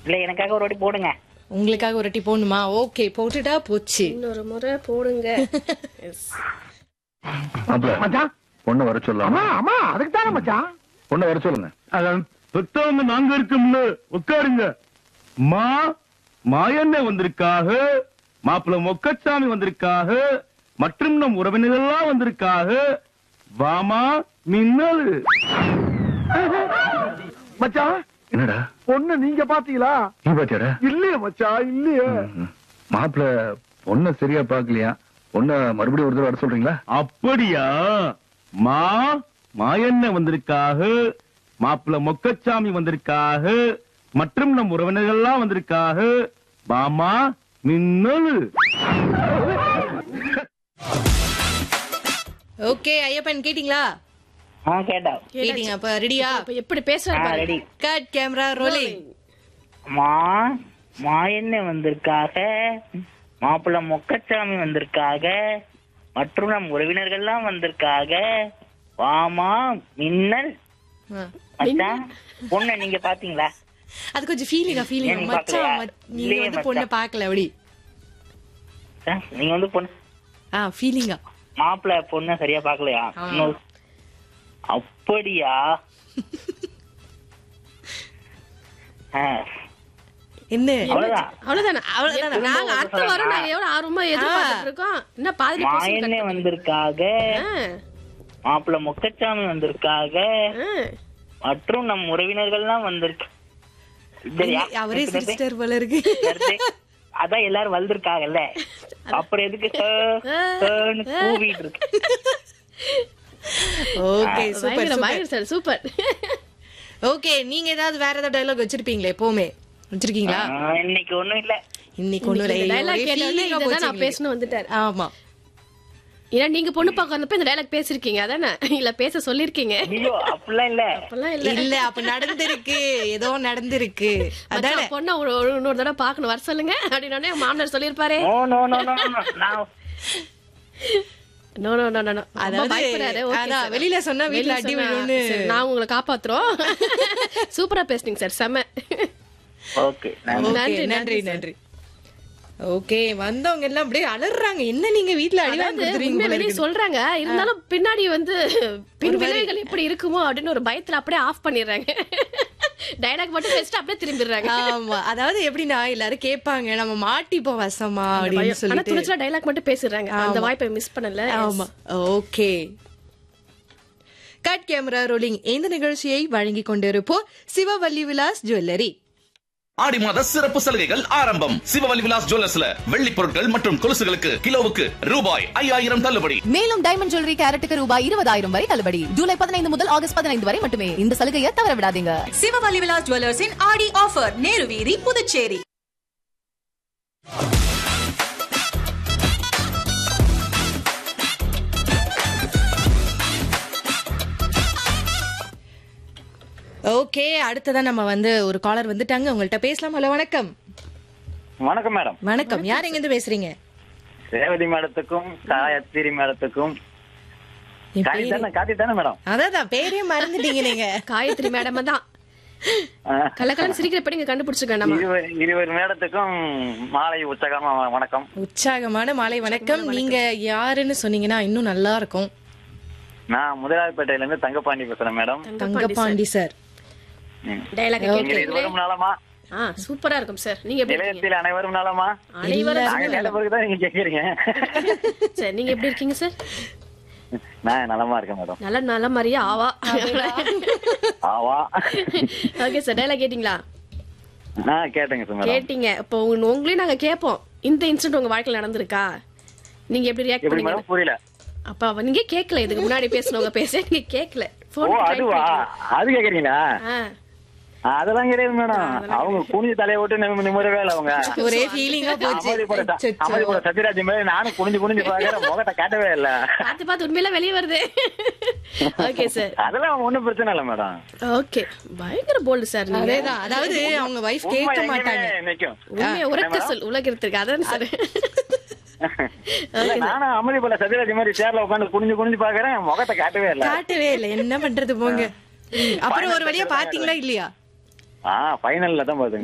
இல்ல எனக்காக ஒரு வாட்டி போடுங்க உங்களுக்காக ஒரு வாட்டி போகணுமா ஓகே போட்டுட்டா போச்சு இன்னொரு முறை போடுங்க Yes. மாப்பிள மச்சான் பொண்ணு வர சொல்லலாம் அம்மா அம்மா அதுக்கு தானே மச்சான் பொண்ணு வர சொல்லுங்க அதான் பெத்தவங்க நாங்க இருக்கோம்ல உட்காருங்க மா மாயண்ண வந்திருக்காக மாப்பிள்ள மொக்கச்சாமி வந்திருக்காக மற்றும் நம் உறவினர்கள்லாம் வந்திருக்காக வாமா மின்னல் மச்சான் என்னடா பொண்ணு நீங்க பாத்தீங்களா நீ பாத்தியாடா இல்லையே மச்சான் இல்லையே மாப்பிள பொண்ண சரியா பாக்கலையா பொண்ண மறுபடியும் ஒரு தடவை வர சொல்றீங்களா அப்படியா மா மாயண்ண வந்திருக்காக மாப்பிள்ள மொக்கச்சாமி வந்திருக்காக மற்றும் நம் உறவினர்கள்லாம் வந்திருக்காக வாமா மின்னல் ஓகே ஐயப்பன் கேட்டிங்களா ஆ கேட்டா கேட்டீங்க அப்ப ரெடியா இப்ப எப்படி பேசுறாரு ஆ பாருங்க. ரெடி கட் கேமரா ரோலிங் மா மாயண்ண வந்திருக்காக மாப்பிள்ள மொக்கச்சாமி வந்திருக்காக மற்றும் நம் உறவினர்கள்லாம் வந்திருக்காக வாமா மின்னல் மச்சான் பொண்ணை நீங்க பாத்தீங்களா அது கொஞ்சம் ஃபீலிங்கா ஏன் ஃபீலிங் நீ மச்சான் பார்க்கலையா? மச்- நீங்க இல்லையே வந்து பொண்ணை மச்சான். பார்க்கல அப்படி ஆ, நீங்க வந்து பொண்ணு ஆ ஃபீலிங்கா மாப்பிள்ள பொண்ணை சரியா பாக்கலையா ஆ. இன்னும் அப்படியா ஆ, என்ன அவ்வளவுதான் அவ்வளவுதானே அவ்வளவுதானா? நாங்க அடுத்த வாரம் நாங்க எவ்வளவு ஆர்வமா எதிர்பார்த்துட்டு இருக்கோம் என்ன பாதிரி மாயண்ணே வந்திருக்காக மாப்பிள்ள மொக்கச்சாமி வந்திருக்காக மற்றும் நம் உறவினர்கள்லாம் வந்திருக்கு சரியா? அவரே எனக்கு சிஸ்டர் போல இருக்கு தெரிஞ்சு- அதான் எல்லாரும் வந்திருக்காங்கல்ல அப்புறம் எதுக்கு ஹே, ஹேன்னு கூவிட்டு இருக்கு ஓகே சூப்பர் பயங்கர சூப்பர் பயங்கர சார் சூப்பர் ஓகே நீங்க ஏதாவது வேற ஏதாவது டயலாக் வச்சிருப்பீங்களே எப்பவுமே வச்சிருக்கீங்களா ஆ, இன்னைக்கு ஒண்ணும் இல்ல இன்னைக்கு ஒண்ணு இல்ல. டைலாக் ஒரே கேட்டோடனே feeling ஆ இதை போச்சு நான் எங்களுக்கு. பேசணும் வந்துட்டாரு ஆமா ஏன்னா நீங்க பொண்ணு பார்க்க வந்தப்ப இந்த டைலாக் பேசிருக்கீங்க அதானே இல்ல பேச சொல்லிருக்கீங்க ஐயோ அப்படிலாம் இல்ல அப்பெல்லாம் இல்ல இல்ல அப்ப நடந்திருக்கு ஏதோ நடந்திருக்கு அதானே மச்சான், பொண்ணை ஒரு ஒரு- இன்னொரு தடவை பார்க்கணும் வர சொல்லுங்க அப்படின்னு மாமனார் சொல்லிருப்பாரு no no no no no நான் no no no no no அதாவது, பயப்படுறாரு Okay, அதான், sir. வெளியில சொன்னா வீட்ல வெளியில அடி சொன்னா, விழும்னு. சரி, நான் உங்களை காப்பாத்துறோம் சூப்பரா பேசுனீங்க சார் செம்ம ஓகே ஓகே நன்றி, நன்றி நன்றி, நன்றி ஓகே வந்தவங்க எல்லாம் அப்படியே அலறாங்க என்ன நீங்க வீட்ல அடி வாங்கி அதாவது கொடுத்துறீங்க உண்மை போல வெளியே இருக்குது. சொல்றாங்க இருந்தாலும் பின்னாடி வந்து பின் விளைவுகள் எப்படி இருக்குமோ அப்படின்னு ஒரு பயத்துல அப்படியே ஆஃப் பண்ணிடுறாங்க டைலாக் மட்டும் பேசிட்டு அப்படியே திரும்பிடுறாங்க ஆமா அதாவது எப்படின்னா எல்லாரும் கேட்பாங்க நம்ம மாட்டிப்போம் வசமா அப்படின்னு பயம். ஆனா சொல்லிட்டு துணிச்சலா டைலாக் மட்டும் பேசிடுறாங்க அந்த ஆமா. வாய்ப்பை மிஸ் பண்ணல ஆமா ஓகே கட் கேமரா ரோலிங் இந்த நிகழ்ச்சியை வழங்கி கொண்டிருப்போம் சிவவல்லி விலாஸ் ஜுவல்லரி ஆடி மாத சிறப்பு சலுகைகள் ஆரம்பம் சிவவலி விலாஸ் ஜுவல்லர்ஸ்ல வெள்ளி பொருட்கள் மற்றும் கொலுசுகளுக்கு கிலோவுக்கு ரூபாய் ஐயாயிரம் தள்ளுபடி மேலும் டைமண்ட் ஜுவல்லரி கேரட்டுக்கு ரூபாய் இருபதாயிரம் வரை தள்ளுபடி ஜூலை பதினைந்து முதல் ஆகஸ்ட் பதினைந்து வரை மட்டுமே இந்த சலுகையை தவற விடாதீங்க சிவவலி விலாஸ் ஜுவல்லர்ஸின் ஆடி ஆஃபர் நேரு வீதி புதுச்சேரி ஓகே அடுத்ததா நம்ம வந்து ஒரு காலர் வந்துட்டாங்க உங்கள்ட்ட பேசலாம் ஹலோ வணக்கம் வணக்கம் மேடம் வணக்கம் யார் எங்க இருந்து பேசுறீங்க ரேவதி மேடத்துக்கும் காயத்ரி மேடத்துக்கும் என் காதி பேரு- தானே காதி தானே மேடம் அதான் பேரே மறந்துட்டீங்க நீங்க காயத்ரி மேடம் தான் ஆ, கலக்கலன்னு சிரிக்கிறப்ப நீங்க கண்டுபிடிச்சிருக்க நம்ம இருவர் இருவர் மேடத்துக்கும் மாலை உற்சாகமா வணக்கம் உற்சாகமான மாலை வணக்கம் நீங்க யாருன்னு சொன்னீங்கன்னா இன்னும் நல்லா இருக்கும் நான் முதலாளிப்பேட்டையில இருந்து தங்கப்பாண்டி பேசுறேன் மேடம் தங்கபாண்டி சார் ம். டைலாக் நீங்கள் இருவரும் நலமா ஆ சூப்பரா இருக்கும் சார் நீங்க எப்படி இருக்கீங்க நிலையத்தில் அனைவரும் நலமா அனைவரும் நாங்க கேட்ட பிறகுதான் நீங்க கேக்குறீங்க சார் நீங்க எப்படி இருக்கீங்க சார் நான் நலமா இருக்கேன் மேடம் நல்ல நல்ல மாதிரியா ஆவா ஆவா ஓகே சார் டைலாக் கேட்டிங்களா ஆ கேட்டேங்க சார் மேடம் கேட்டீங்க இப்போ உங்க- உங்களையும் நாங்க கேட்போம் இந்த இன்சிடென்ட் உங்க வாழ்க்கையில நடந்திருக்கா நீங்க எப்படி ரியாக்ட் எப்படி பண்ணீங்க மேடம் புரியல அப்ப அவ- நீங்க கேட்கல இதுக்கு முன்னாடி பேசினவங்க பேச நீங்க கேட்கல ஓ போன் அதுவா அது கேக்குறீங்களா ஆ அதெல்லாம் கிடையாது மேடம் அவங்க குனிஞ்சு தலையை விட்டு நிம்ம- நிமிரவே இல்லை அவங்க ஒரே ஃபீலிங்கா போச்சு அமளிபுர ச- அச்சச்சோ. அமளிபுர சத்யராஜ் மாதிரி நானும் குனிஞ்சு குனிஞ்சு பாக்குற முகத்தை காட்டவே இல்ல பார்த்து பார்த்து உண்மையில வெளியே வருது ஓகே சார் அதெல்லாம் ஒண்ணும் பிரச்சனை இல்ல மேடம் ஓகே பயங்கர போல்டு சார் நீங்க அதேதான் அதாவது அவங்க வைஃப் உண்மை கேட்க எங்கேயுமே மாட்டாங்க நிக்கும் உண்மையை உறக்க சொல் உலகத்திற்கு அதான் சார் இல்ல, நானும் அமளிபுர சத்யராஜ் மாதிரி சேர்ல உட்காந்து குனிஞ்சு குனிஞ்சு பாக்குறேன் முகத்தை காட்டவே இல்ல காட்டவே இல்லை என்ன பண்றது போங்க அப்புறம் ஒரு வழியா பாத்தீங்களா இல்லையா ஆ ஃபைனல்ல தான் பாத்துங்க